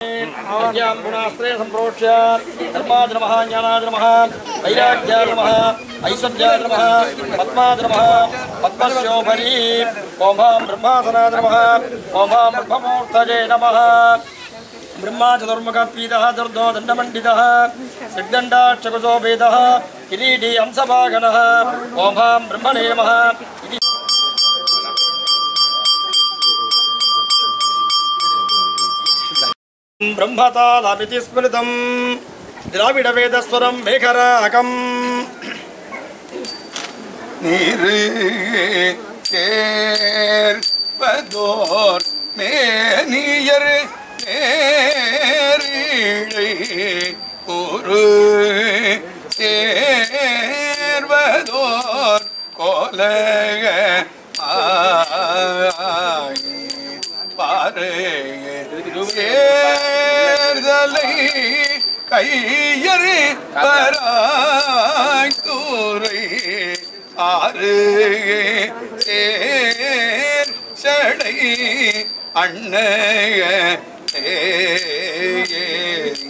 गुणास्त्रे सम्प्रोक्ष्य धर्माद नमः ज्ञानाद नमः वैराग्याद नमः ऐश्वर्याद नमः पद्माद नमः पद्मस्योपरि ओं भां ब्रह्मासनाद नमः ओं भां ब्रह्ममूर्तये नमः ब्रह्मा चतुर्मुखपीतः दुर्दो दण्डमण्डितः सिद्धण्डाक्षकुशो वेदः किरीटी अंशभागनः ओं भां ब्रह्मणे नमः इति ब्रह्मतालापिति स्मृतं द्राविडवेदस्वरं मेघराकम् நீரு சேர்வதோர் மேனியர் நேரிழை ஒரு சேர்வதோர் கோலக பாரு சேர்தலை கையறு பராய்த்தூரை ஆறு சேர் சடை அண்ணைய தேரின்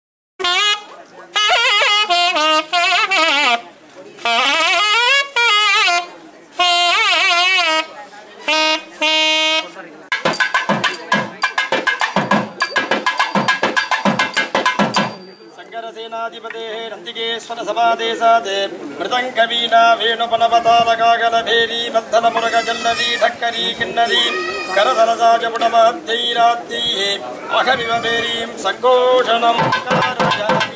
शङ्करसेनाधिपतेः नन्दिकेश्वरसभादेशात् मृदङ्गवीणा वेणुपनवतालकागलभेरी मद्धनमुरगजल्लरी ढक्करी किन्नरी करधरसाजपुटमहद्धैराद्धैः अहमिव भेरीं सङ्घोषणं कारयामि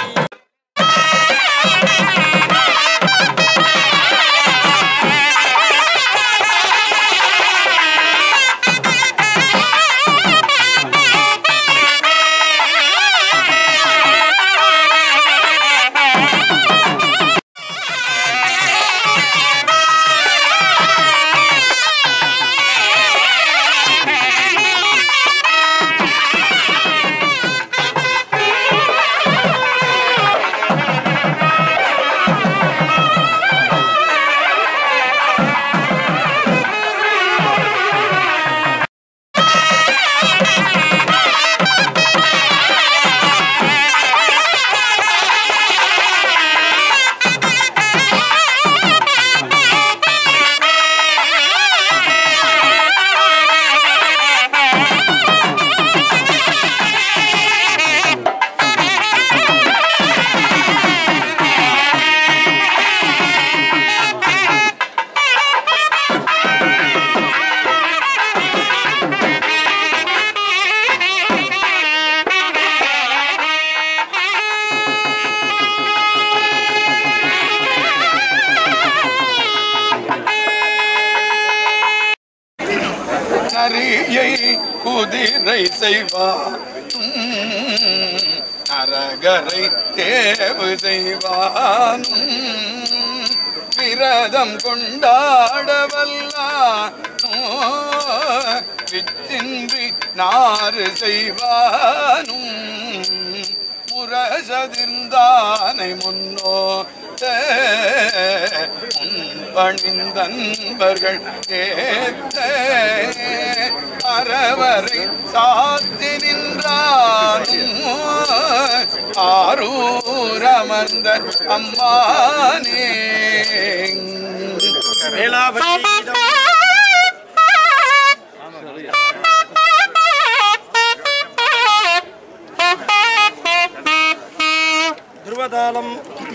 நரியை குதிரை செய்வான் நரகரை தேவு செய்வான் விரதம் கொண்டாடவல்லான் விச்சின்றி நாறு செய்வானும் முரசதிர்ந்தானை முன்னோ பணிந்தன்பர்கள் ஏத்த அறவரை சாத்தி நின்றானும் ஆரூரமர்ந்த அம்மானே வேளாபதி துருவதாளம்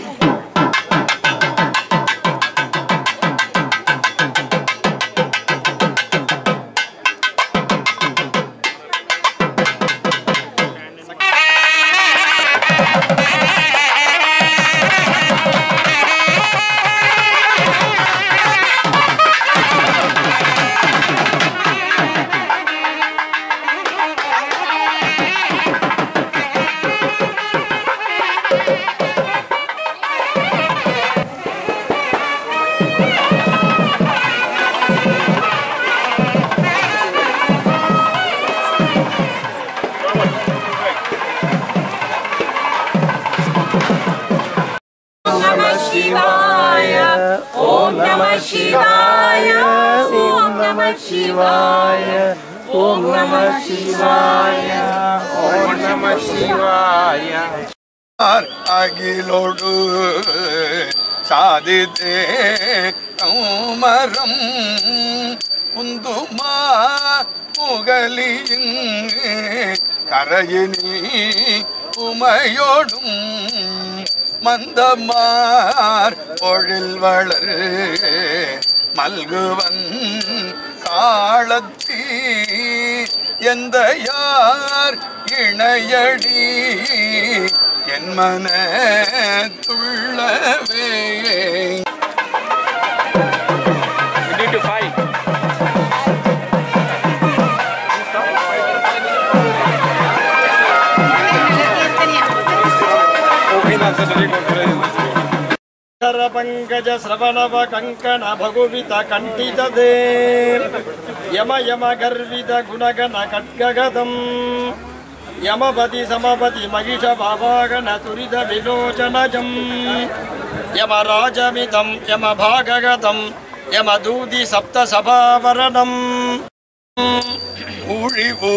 Namah Shivaya. Om Namah Shivaya. Om Namah Shivaya. Om Namah Shivaya. Om ஆர் அகிலோடு சாதித்தே மரம் உந்துமா புகழியின் கரையினி உமையோடும் மந்தமார் பொழில் வளர் மல்குவன் காலத்தீ எந்த யார் இணையடி என் மன துள்ளவே ಕರ ಪಂಕಜ ಶ್ರವಣವ ಕಂಕಣ ಭಗುವಿತ ಕಂಠಿತದೆ ಯಮ ಯಮ ಗರ್ವಿತ ಗುಣಗಣ ಖಡ್ಗಗದಂ ಯಮಪತಿ ಸಮಪತಿ ಮಹಿಷ ಭಾವಾಗಣ ತುರಿತ ವಿಲೋಚನಜಂ ಯಮ ರಾಜಮಿತಂ ಯಮ ಭಾಗಗತಂ ಯಮ ದೂದಿ ಸಪ್ತ ಸಭಾವರಣಂ ஊழிவோ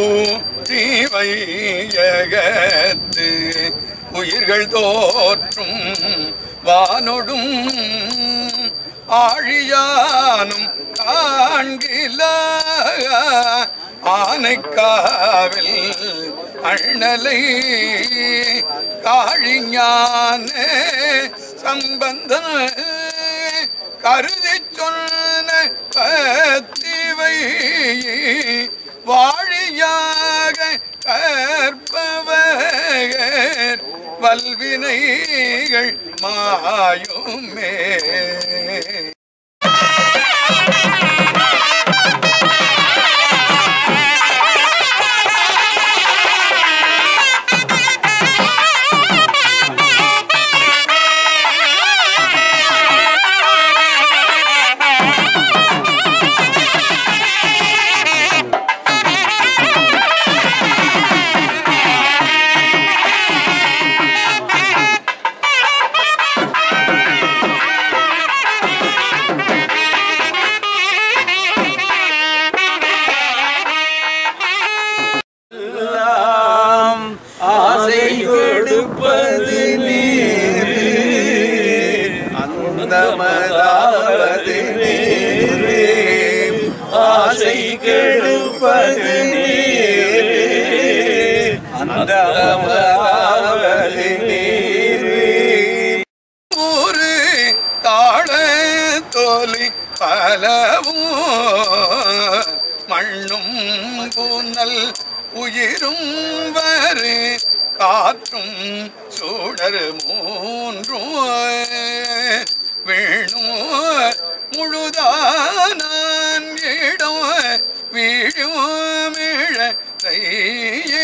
தீவையகத்து உயிர்கள் தோற்றும் வானொடும் ஆழியானும் காண்கில ஆனைக்காவில் அண்ணலை காழிஞான சம்பந்தன் கருதி சொன்ன பத்திவை வாழியாக கற்பவர் வல்வினைகள் மாயுமே ஆசை கொடுப்பது நீர் அந்த மதாவது நீர் ஆசை கெடுப்பது நீர் அந்த மதாவது நீர் ஊரு தாழ தோலி பலவும் மண்ணும் புனல் உயிரும் வரு காற்றும் சூடர் மூன்றும் வேணும் முழுதானான் இடம் வீழும் செய்யே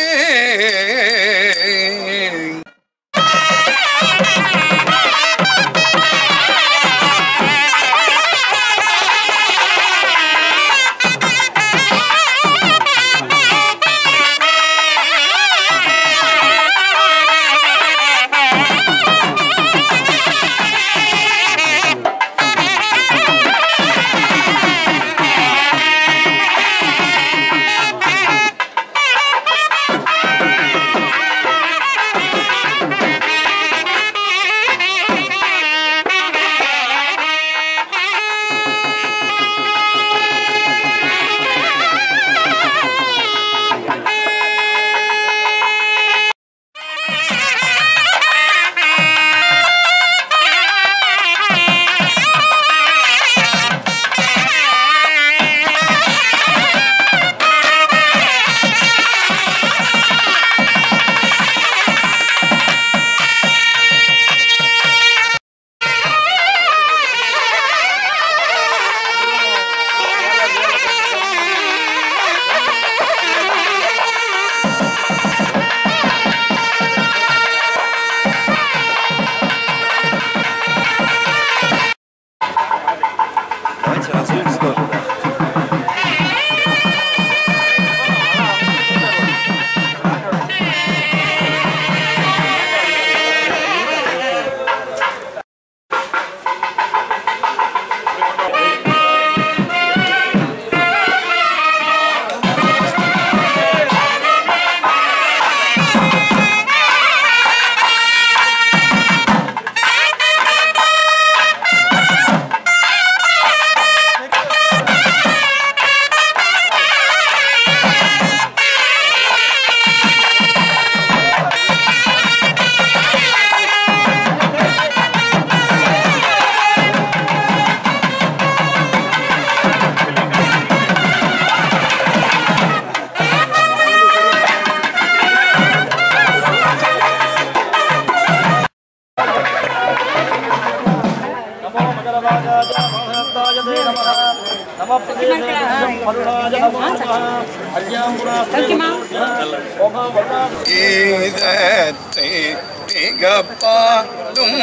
கீதத்தை மிகப்பாலும்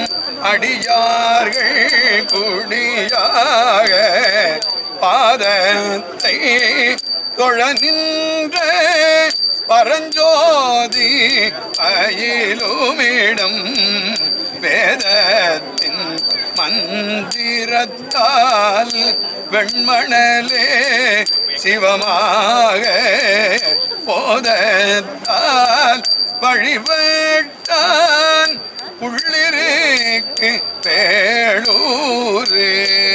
அடியார்கள் குடியாக பாதத்தை தொழ நின்ற பரஞ்சோதி அயிலுமிடம் வேதத்தின் மந்திரத்தால் வெண்மணலே சிவமாக போதத்தால் வழிபட்டான் உள்ளிருக்கு பேளூரே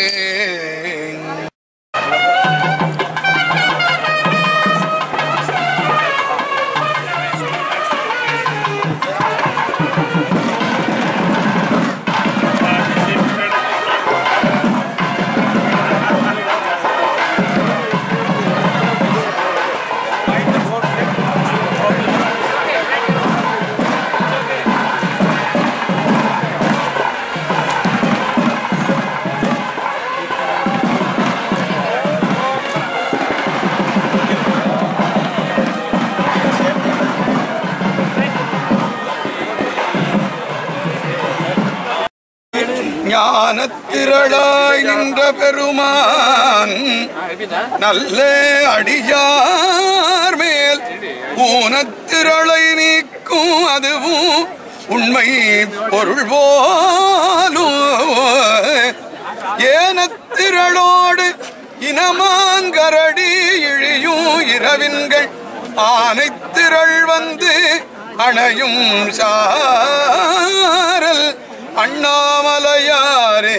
ஞானத்திரளாய் நின்ற பெருமான் நல்ல அடியார் மேல் ஊனத்திரளை நீக்கும் அதுவும் உண்மை பொருள் போலும் ஏனத்திரளோடு இனமாங்கரடி இழியும் இரவின்கள் ஆனைத்திரள் வந்து அணையும் சாரல் அண்ணாமலையாரே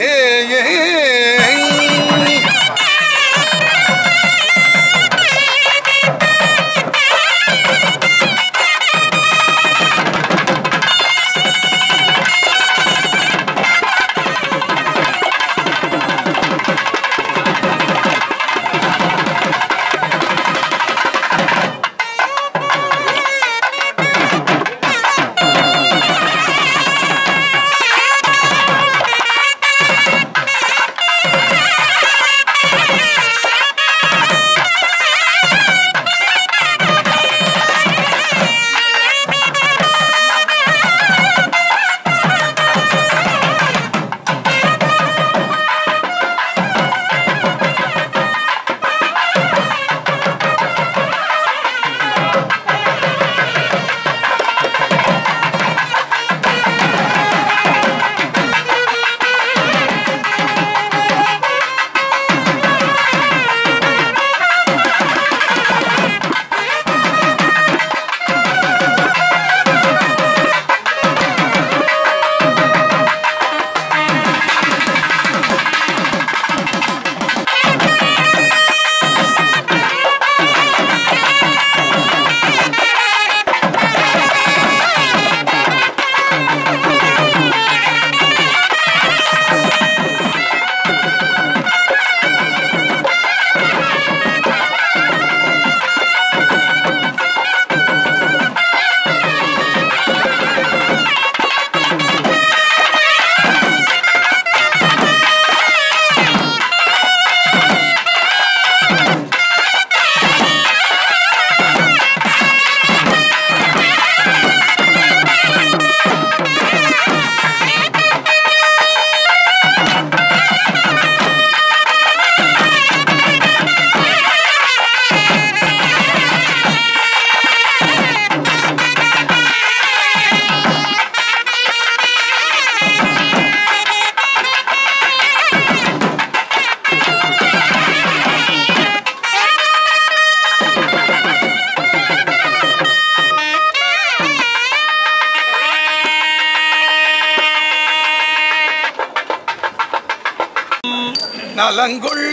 நலங்குள்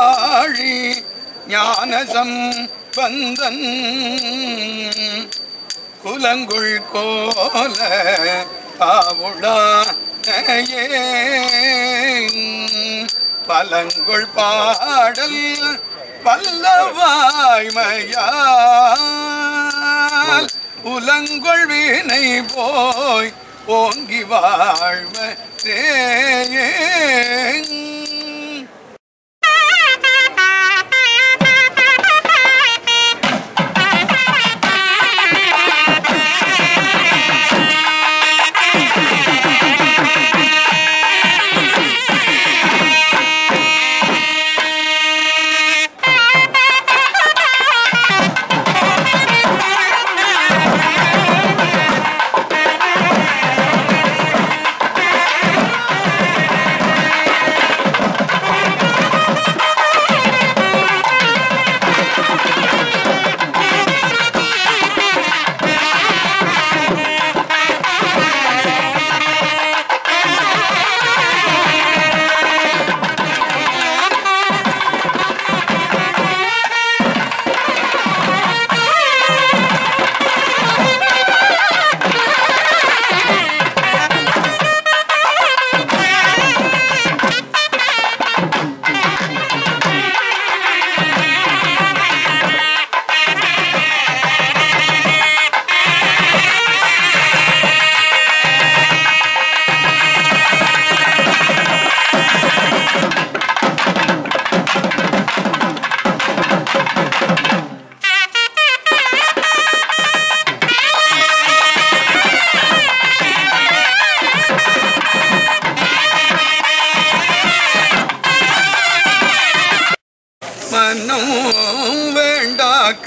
காழி ஞானசம் பந்தன் குலங்குள் கோல பாவுடா பலங்குள் பாடல் பல்லவாய்மையால் உலங்குள் வீணை போய் ஓங்கி வாழ்வ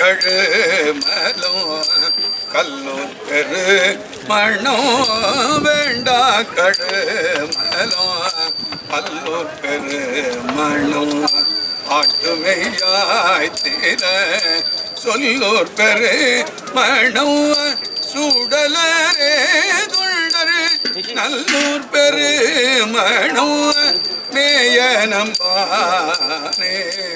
கழுமலம் கல்லூர் பெரு மணம் வேண்டா கழுமலம் கல்லூர் பெரு மணம் ஆட்டுமையாய் தீர சொல்லூர் பெரு மணம் சூடலரே துண்டரு நல்லூர் பெரு மணம் மேய நம்பானே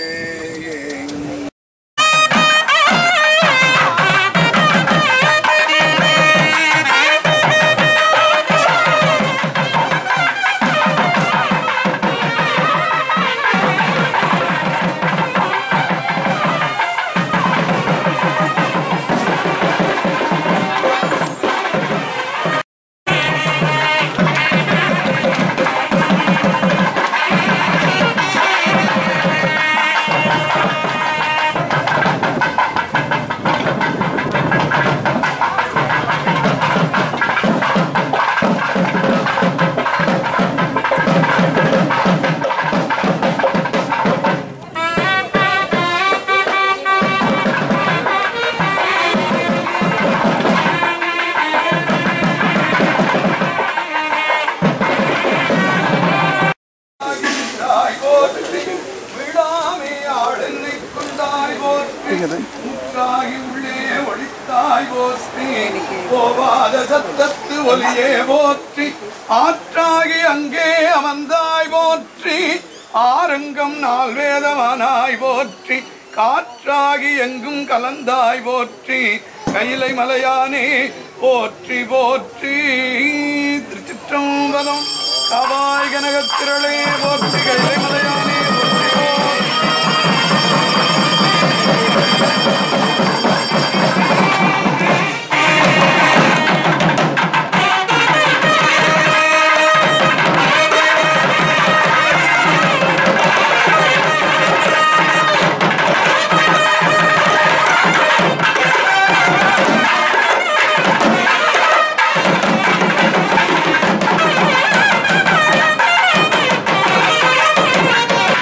தாய் போற்றி விடாமே ஆடனை கொண்டாய் போற்றி முற்றாகி உள்ளே ஒளித்தாய் போற்றி போவாத சத்தத்து ஒலியே போற்றி ஆற்றாகி அங்கே அமர்ந்தாய் போற்றி ஆரங்கம் நாள் வேதமானாய் போற்றி காற்றாகி எங்கும் கலந்தாய் போற்றி கையிலை மலையானே போற்றி போற்றி திருச்சிற்றம்பலம் காவாய் கனகத்திரளே போற்றி கையிலை மலையானே போற்றி போற்றி ஆ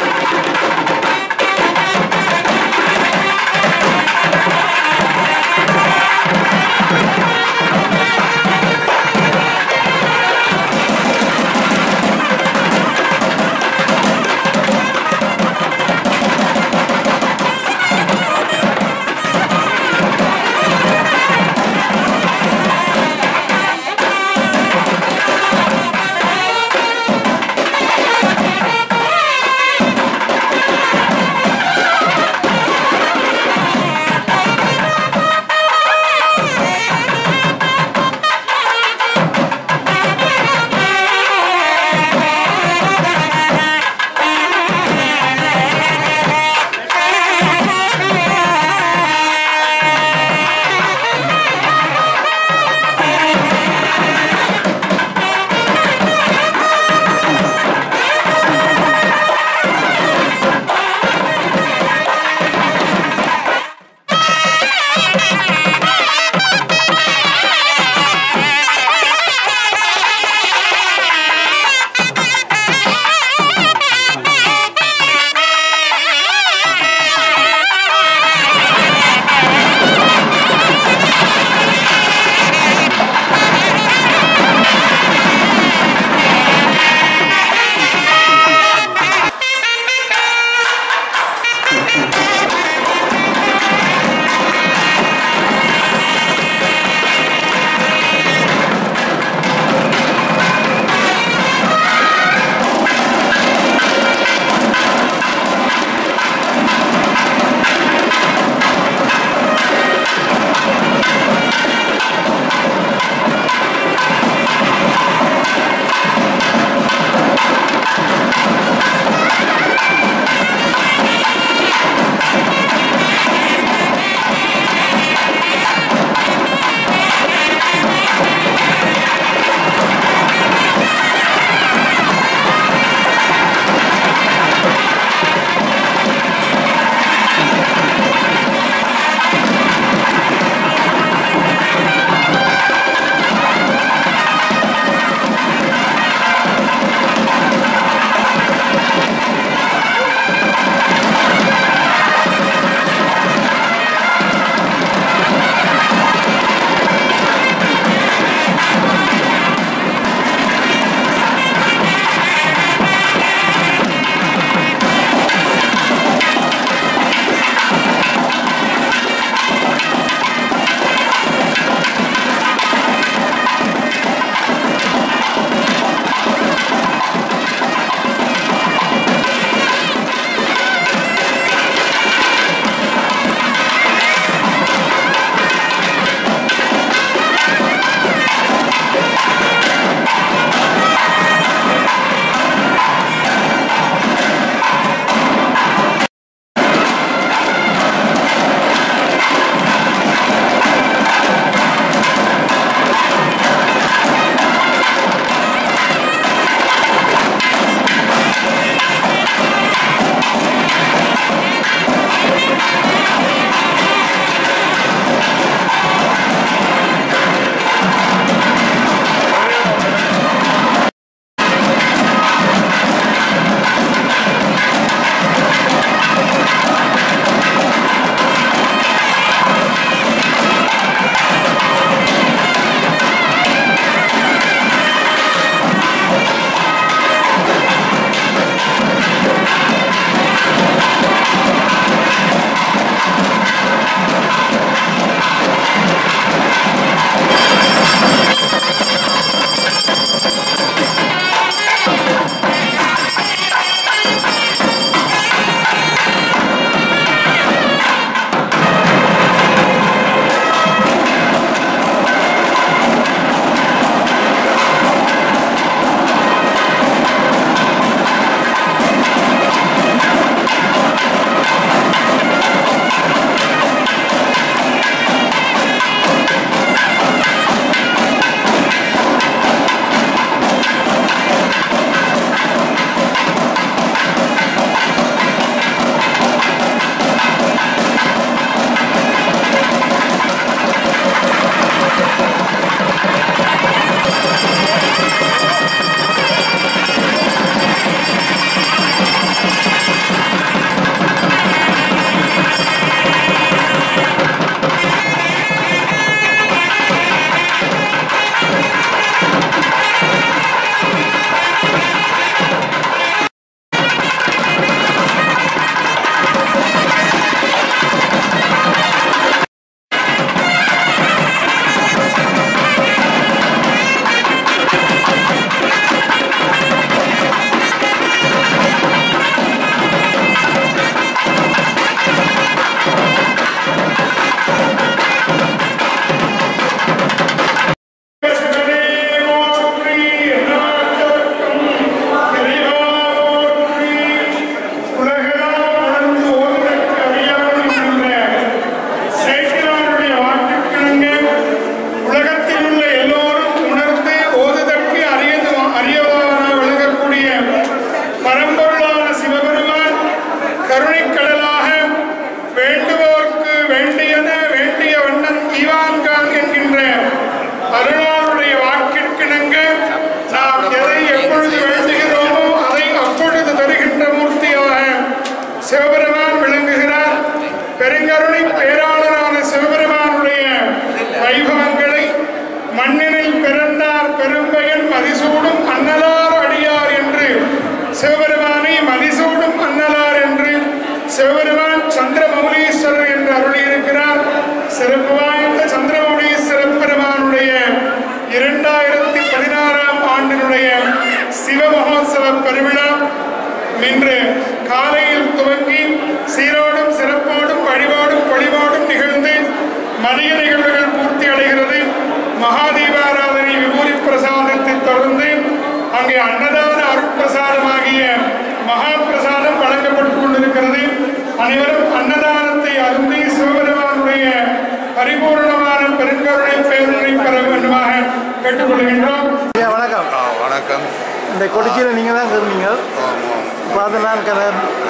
பிறந்தார் பெரும்பயன் மதிசூடும் அன்னலார் அடியார் என்று சிவபெருமானை மதிசூடும் அன்னலார் என்று சிவபெருமான் சந்திரமௌலீஸ்வரர் என்று அருளியிருக்கிறார் சிறப்பு வாய்ந்த சந்திரமௌலீஸ்வரர் பெருமானுடைய இரண்டாயிரத்தி பதினாறாம் ஆண்டினுடைய சிவ மகோத்சவ பெருவிழா இன்று காலையில் துவங்கி சீரோடும் சிறப்போடும் வழிபாடும் பொழிவோடும் நிகழ்ந்து மதிய நிகழ்வுகள் பூர்த்தி அடைகிறது மகாதீபாராதனை விபூதி பிரசாதத்தை தொடர்ந்து அங்கே அன்னதான அருட்பிரசாதமாகிய மகா பிரசாதம் வழங்கப்பட்டுக் கொண்டிருக்கிறது அனைவரும் அன்னதானத்தை அருந்தி சிவபெருமானுடைய பரிபூர்ணமான பெருங்கருணை பேருணை பெற வேண்டுமாக கேட்டுக்கொள்கின்றோம் ஐயா வணக்கம் ஆ, வணக்கம் இந்த கொடிச்சியில் நீங்கள் தான் இருந்தீங்க ஆமாம் பார்த்தலாம் கதை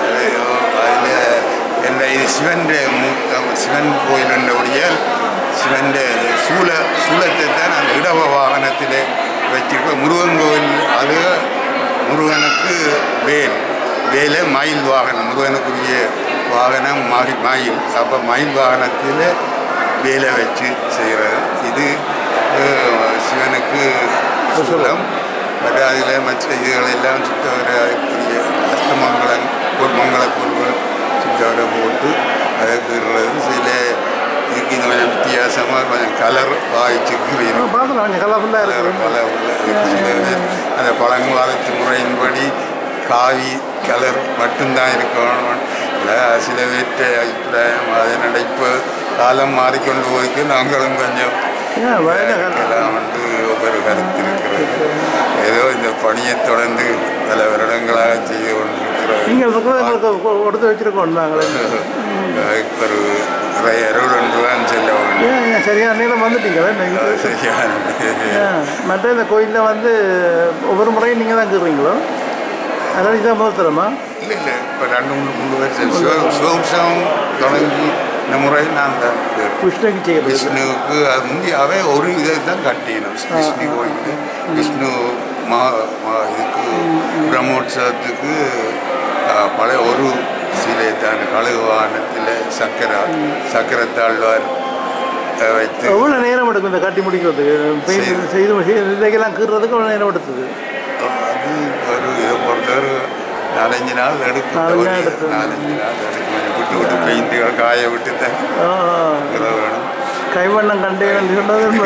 அதில் என்ன இது சிவன் சிவன் கோயில் என்றபடியால் சிவன் சூல சூலத்தை தான் அந்த இடவ வாகனத்தில் வச்சிருக்கோம் முருகன் கோயில் அது முருகனுக்கு வேல் வேலை மயில் வாகனம் முருகனுக்குரிய வாகனம் மாறி மயில் அப்போ மயில் வாகனத்தில் வேலை வச்சு செய்கிறது இது அஹ், சிவனுக்கு சூலம் பட் அதில் மற்ற இதுகளெல்லாம் சுத்தவரைக்குரிய அஷ்டமங்கலம் பொன்மங்கள பொருள்கள் சுத்தவரை போட்டு அதை கீறுறது சில இதுக்கு இது கொஞ்சம் வித்தியாசமாக கொஞ்சம் கலர் வாய்ச்சி கீறணும் பார்த்தலாம் கொஞ்சம் கலர்ஃபுல்லாக கலர் இருக்குது பல உள்ள சில பேர் அந்த பழங்காலத்து முறையின்படி காவி கலர் மட்டும்தான் இருக்கணும் இல்லை சில பேர்ட்ட அபிப்பிராயம் அதனோட இப்போ காலம் மாறிக்கொண்டு போய்க்கு நாங்களும் கொஞ்சம் ஏன் வயது எல்லாம் வந்து ஒவ்வொரு கருத்து இருக்கிறது ஏதோ இந்த பணியை தொடர்ந்து பல வருடங்களாக செய்து கொண்டிருக்கிறது நீங்கள் பக்கம் எங்களுக்கு கொ- கொடுத்து வச்சுருக்கோம் நாங்களே அதுக்கு ஒரு இறை அருள் ஒன்றுதான் செல்ல வேண்டும் ஏன் ஏன் சரியான நேரம் வந்துட்டீங்களே அது நீங்கள் சரியான ஏன் மற்ற இந்த கோயிலில் வந்து ஒவ்வொரு முறையும் நீங்கள் தான் கீறீங்களோ அதனால் இதான் முதல் தரமா இல்லை இல்லை இப்போ ரெண்டு மூணு மூணு வருஷம் சிவ சிவோற்சவம் தொடங்கி இந்த முறை நான் தான் பேர். கிருஷ்ணக்கு செய்கிறது விஷ்ணுவுக்கு அது முந்தியாவே ஒரு இதை தான் கட்டினோம் விஷ்ணு கோயில் விஷ்ணு மா மா- இதுக்கு பிரம்மோற்சவத்துக்கு ஆ, பழைய ஒரு சிலை தான் கழுகு வாகனத்தில் சக்கரை சக்கரத்தாழ்வார் ஆ, வைத்து எவ்வளோ நேரம் எடுக்கும் இந்த கட்டி முடிக்கிறதுக்கு பெயிண்ட் செய்து. செய்து செய்து- இதையெல்லாம் கீறுறதுக்கு எவ்வளோ நேரம் எடுத்தது அது ஒரு இதை பொறுத்தவரை நாலஞ்சு நாள் எடுக்கும் நாலஞ்சு நாள் ஒரு எடுக்கும். நாலஞ்சு நாள் எடுக்கும் கொஞ்சம் விட்டு விட்டு பெயிண்ட்டுகள் காய விட்டு தான் ஆ, ஆ. இதை வேணும் கைவண்ணம் கண்டேன் சொன்னது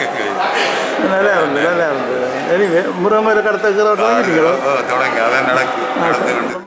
நல்லா இருந்தது நல்லா இருந்தது எனிவே முருகன் கடத்த கீரை வாங்கிட்டீங்களோ ஓ, தொடங்கி அதான் நடக்கு நடந்து கொண்டு